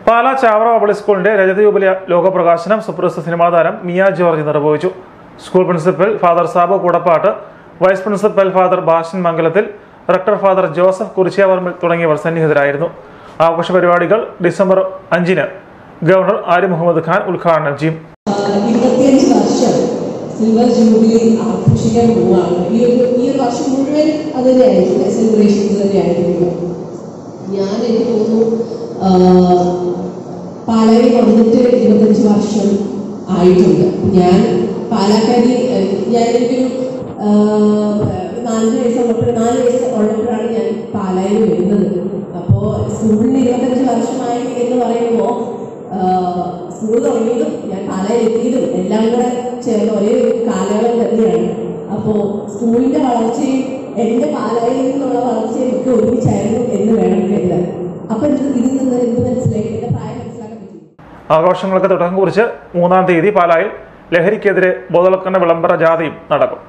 Pala Chavara public സ്കൂളിന്റെ രജത യുബിലി ലോകപ്രകാശനം സുപ്രസിദ്ധ സിനിമാ താരം മിയ ജോർജ് നിർവഹിച്ചു school principal father Sabu Koodappattu vice principal father Bashan Mangalathil rector father Joseph Kurichiyavarmal തുടങ്ങിയവർ സന്നിഹിതരായിരുന്നു ആഘോഷ പരിപാടികൾ ഡിസംബർ അഞ്ചിന് ഗവർണർ ആരിഫ് മുഹമ്മദ് ഖാൻ ഉദ്ഘാടനം ചെയ്യും ഇരുപത്തിയഞ്ച് വർഷം സിൽവർ ജൂബിലി ആഘോഷിക്കാൻ പോവുകയാണ് ഈ ഒരു ഈ ഒരു വർഷം മുഴുവൻ അത് തന്നെയായിരിക്കും സെലിബ്രേഷൻസ് തന്നെയായിരിക്കും ഞാൻ എനിക്ക് തോന്നുന്നു ആഹ്, പാലായിൽ വന്നിട്ട് ഇരുപത്തഞ്ച് വർഷം ആയിട്ടുണ്ട് ഞാൻ പാലക്കാരി ഞാൻ എനിക്കൊരു ആഹ്, നാലഞ്ച് വയസ്സുള്ളപ്പോൾ നാല് വയസ്സ് ഉള്ളപ്പോഴാണ് ഞാൻ പാലായിൽ വരുന്നത് അപ്പോൾ സ്കൂളിന് ഇരുപത്തഞ്ച് വർഷമായി എന്ന് പറയുമ്പോൾ സ്കൂൾ തുടങ്ങിയതും ഞാൻ പാലായിൽ എത്തിയതും എല്ലാം കൂടെ ചേർന്ന ഒരേ ഒരു കാലയളവ് തന്നെയാണ് അപ്പോൾ സ്കൂളിന്റെ വളർച്ചയും എൻ്റെ പാലായിൽ നിന്നുള്ള വളർച്ചയും ഒക്കെ ഒരുമിച്ചായിരുന്നു എന്ന് വേണം കരുതാൻ അപ്പൊ ഇത് ഇതിൽ നിന്ന് എന്ത് മനസ്സിലാക്കി എന്റെ പ്രായം മനസ്സിലാക്കാൻ പറ്റും ആഘോഷങ്ങൾക്ക് തുടക്കം കുറിച്ച് മൂന്നാം തീയതി പാലായിൽ ലഹരിക്കെതിരെ ബോധവൽക്കരണ വിളംബര ജാഥയും നടക്കും